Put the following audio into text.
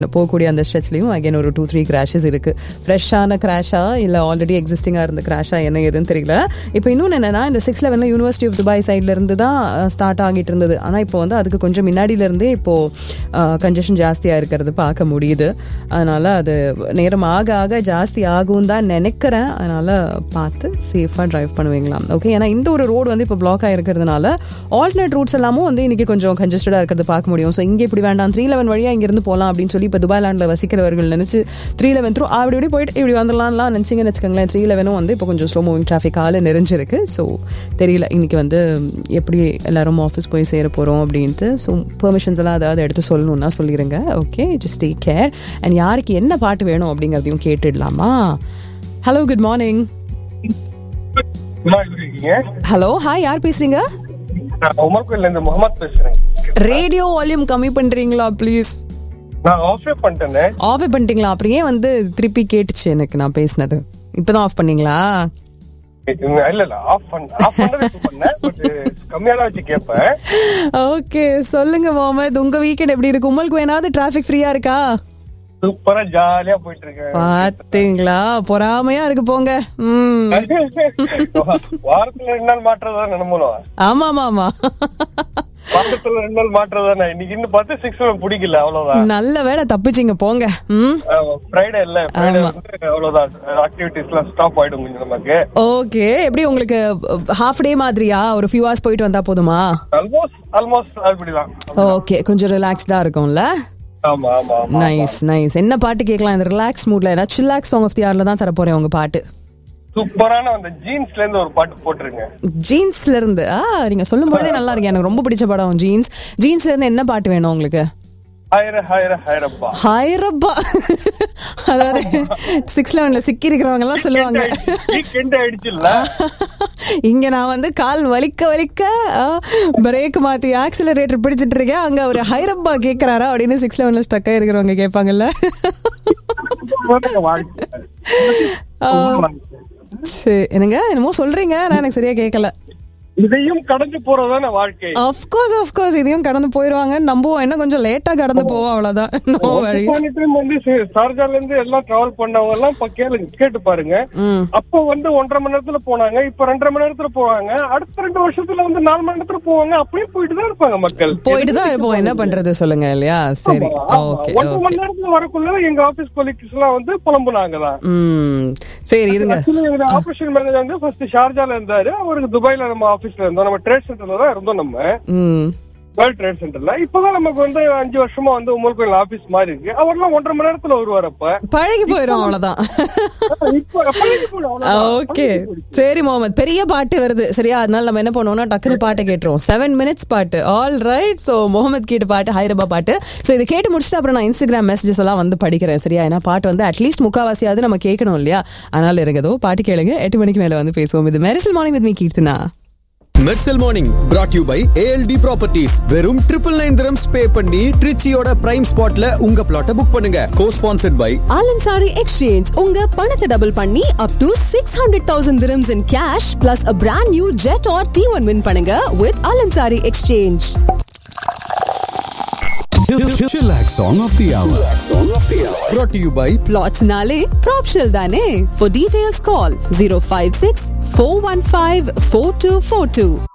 போகக்கூடிய அந்த ஸ்ட்ரெச்லையும் அகைன் ஒரு டூ த்ரீ கிராஷஸ் இருக்கு ஃப்ரெஷ்ஷான கிராஷா இல்லை ஆல்ரெடி எக்ஸிஸ்டிங்காக இருந்த கிராஷா என்ன ஏதுன்னு தெரியல இப்போ இன்னொன்று என்னன்னா இந்த சிக்ஸ் லெவனில் யூனிவர்சிட்டி ஆஃப் துபாய் சைட்ல இருந்து தான் ஸ்டார்ட் ஆகிட்டு இருந்தது ஆனால் இப்போ வந்து அதுக்கு கொஞ்சம் முன்னாடியில இருந்தே இப்போ கன்ஜெஷன் ஜாஸ்தியாக இருக்கிறது பார்க்க முடியுது அதனால அது நேரம் ஆக ஆக ஜாஸ்தி ஆகும் தான் நினைக்கிறேன் அதனால பார்த்து சேஃபாக டிரைவ் பண்ணுவீங்களாம் ஓகே ஏன்னா இந்த ஒரு ரோடு வந்து இப்போ பிளாக் ஆகிருக்கிறதுனால ஆல்டர்னேட் ரூட்ஸ் எல்லாமும் வந்து இன்னைக்கு கொஞ்சம் கன்ஜஸ்டடாக இருக்கிறது பார்க்க முடியும் ஸோ இங்கே இப்படி வேண்டாம் த்ரீ லெவன் வழியாக இங்கேருந்து போகலாம் அப்படின்னு சொல்லி இப்போ துபாய் லேண்டில் வசிக்கிறவர்கள் நினச்சி த்ரீ லெவன் த்ரூ அப்படி இப்படி போயிட்டு இப்படி வந்துடலாம்லாம் நினச்சிங்கன்னு வச்சுக்கோங்களேன் த்ரீ லெவனும் வந்து இப்போ கொஞ்சம் ஸ்லோ மூவிங் டிராஃபிக் ஆள் நிறைஞ்சிருக்கு ஸோ தெரியல இன்னைக்கு வந்து எப்படி எல்லாரும் ஆஃபீஸ் போய் சேர போகிறோம் அப்படின்ட்டு ஸோ பெர்மிஷன்ஸ் எல்லாம் அதாவது எடுத்து சொல்லணும்னா சொல்லிடுங்க okay just take care and யாருக்கு என்ன பாட்டு வேணும் அப்படிங்கிறதையும் கேட்டுடலாமா ஹலோ குட் மார்னிங் அம்மா, எப்படி இருக்கீங்க ஹலோ ஹாய் யார் பேசுறீங்க நான் உமர் கோயில்ல இருந்து முகமது பேசுறேன் ரேடியோ வால்யூம் கம்மி பண்றீங்களா ப்ளீஸ் நான் ஆஃபே பண்ணிட்டேனே ஆஃப் பண்ணிட்டீங்களா அப்படியே வந்து திருப்பி கேட்டுச்சு எனக்கு நான் பேசினது இப்பதான் ஆஃப் பண்ணீங்களா இல்ல இல்ல ஆஃப் பண்ண ஆஃப் பண்ணது இப்ப பண்ணேன் பட் கம்மியா தான் வச்சு கேட்பேன் ஓகே சொல்லுங்க முகமது உங்க வீக்கெண்ட் எப்படி இருக்கு உங்களுக்கு வேணாவது டிராஃபிக் ஃப்ரீயா இருக்கா சூப்பரா ஜாலியா போயிட்டு இருக்கேன் பாத்தீங்களா பொறாமையா இருக்கு போங்க ம் வாரத்துல ரெண்டு நாள் மாற்றதா நினைமலும் ஆமா ஆமா ஆமா வாரத்துல ரெண்டு நாள் மாற்றதானே இன்னைக்கு இன்னும் பார்த்து சிக்ஸ் பிடிக்கல அவ்வளவுதான் நல்ல வேலை தப்பிச்சிங்க போங்க ம் ஃப்ரைடே இல்ல ஃப்ரைடே வந்து அவ்வளவுதான் ஆக்டிவிட்டிஸ் எல்லாம் ஸ்டாப் ஆயிடும் கொஞ்சம் நமக்கு ஓகே எப்படி உங்களுக்கு ஹாஃப் டே மாதிரியா ஒரு ஃபியூ ஹவர்ஸ் போயிட்டு வந்தா போதுமா ஆல்மோஸ்ட் ஆல்மோஸ்ட் அப்படிதான் ஓகே கொஞ்சம் ரிலாக்ஸ்டா இருக்கும்ல ஆமா ஆமா ஆமா நைஸ் நைஸ் என்ன பாட்டு கேட்கலாம் இந்த ரிலாக்ஸ் மூட்ல ஏன்னா சில்லாக்ஸ் சாங் ஆஃப் தி ஆர்ல தான் தர போறேன் உங்க பாட்டு சூப்பரான அந்த ஜீன்ஸ்ல இருந்து ஒரு பாட்டு போட்டுருங்க ஜீன்ஸ்ல இருந்து ஆ நீங்க சொல்லும் போதே நல்லா இருக்கு எனக்கு ரொம்ப பிடிச்ச படம் ஜீன்ஸ் ஜீன்ஸ்ல இருந்து என்ன பாட்டு வேணும் உங்களுக்கு ஹைர ஹைர ஹைரப்பா ஹைரப்பா அதாவது சிக்ஸ் லெவன்ல சிக்கி இருக்கிறவங்க எல்லாம் சொல்லுவாங்க வீக்கெண்ட் ஆயிடுச்சுல்ல இங்க நான் வந்து கால் வலிக்க வலிக்க பிரேக் மாத்தி ஆக்சிலரேட்டர் பிடிச்சிட்டு இருக்கேன் அங்க ஒரு ஹைரப்பா கேக்குறாரா அப்படின்னு சிக்ஸ் லெவன்ல ஸ்டக்கா இருக்கிறவங்க கேட்பாங்கல்ல சரி என்னங்க என்னமோ சொல்றீங்க நான் எனக்கு சரியா கேட்கல இதையும் கடந்து போறதுதானே வாழ்க்கை அஃப்கோர்ஸ் அஃப்கோர்ஸ் இதையும் கடந்து போயிருவாங்க நம்புவோம் என்ன கொஞ்சம் லேட்டா கடந்து போவோம் அவ்வளவுதான் நோ வரிஸ் போன time வந்து சி- ஷார்ஜால இருந்து எல்லாம் டிராவல் பண்ணவங்க எல்லாம் இப்ப கேளுங்க கேட்டு பாருங்க ம் அப்போ வந்து ஒன்றரை மணி நேரத்துல போனாங்க இப்ப ரெண்டரை மணி நேரத்துல போவாங்க அடுத்த ரெண்டு வருஷத்துல வந்து நாலு மணி நேரத்துல போவாங்க அப்படியே போயிட்டு தான் இருப்பாங்க மக்கள் போயிட்டு தான் இருப்போம் என்ன பண்றது சொல்லுங்க இல்லையா சரி ஓகே ஒன்றரை ஓகே மணி நேரத்துல வரக்குள்ள எங்க ஆபீஸ் கொலிக்ஸ் எல்லாம் வந்து புலம்புனாங்க தான் ம் சரி இருங்க ஆக்சுவலி எங்க ஆபரேஷன் மேனேஜர் வந்து ஃபர்ஸ்ட் ஷார்ஜால இருந்தாரு அவருக்கு துபாய்ல நம்ம ஆபீஸ்ல இருந்தோம் நம்ம ட்ரேட் சென்டர்ல தான் இருந்தோம் நம்ம ம் வேர்ல்ட் ட்ரேட் சென்டர்ல இப்பதான் நமக்கு வந்து அஞ்சு வருஷமா வந்து உமல் கோயில் ஆபீஸ் மாறி இருக்கு அவர்லாம் ஒன்றரை மணி நேரத்துல வருவார் அப்ப பழகி போயிடும் அவ்வளவுதான் இப்ப பழகி போயிடும், அவ்வளவுதான். ஓகே சரி முகமது பெரிய பாட்டு வருது சரியா அதனால நம்ம என்ன பண்ணுவோம்னா டக்குனு பாட்டை கேட்டுருவோம் செவன் மினிட்ஸ் பாட்டு ஆல் ரைட் ஸோ முகமது கேட்டு பாட்டு ஹைரபா பாட்டு ஸோ இதை கேட்டு முடிச்சுட்டு அப்புறம் நான் இன்ஸ்டாகிராம் மெசேஜஸ் எல்லாம் வந்து படிக்கிறேன் சரியா ஏன்னா பாட்டு வந்து அட்லீஸ்ட் முக்காவாசியாவது நம்ம கேட்கணும் இல்லையா அதனால இருங்கதோ பாட்டு கேளுங்க எட்டு மணிக்கு மேல வந்து பேசுவோம் இது Mersal morning with me Keerthana Mersal morning brought you by ALT properties வெறும் ட்ரிபிள் நைன் திரம்ஸ் பே பண்ணி ட்ரிச்சியோட பிரைம் ஸ்பாட்ல உங்க பிளாட்டை புக் பண்ணுங்க go sponsored by Al Ansari exchange உங்க பணத்தை டபுள் பண்ணி up to six hundred thousand dirhams in cash plus a brand new Jetour T one win பண்ணுங்க with Al Ansari exchange Chillax song of the hour. Song of the hour. Brought to you by பிளாட்ஸ்னாலே ப்ராப்ஷல் தானே for details call zero five six four one five four two four two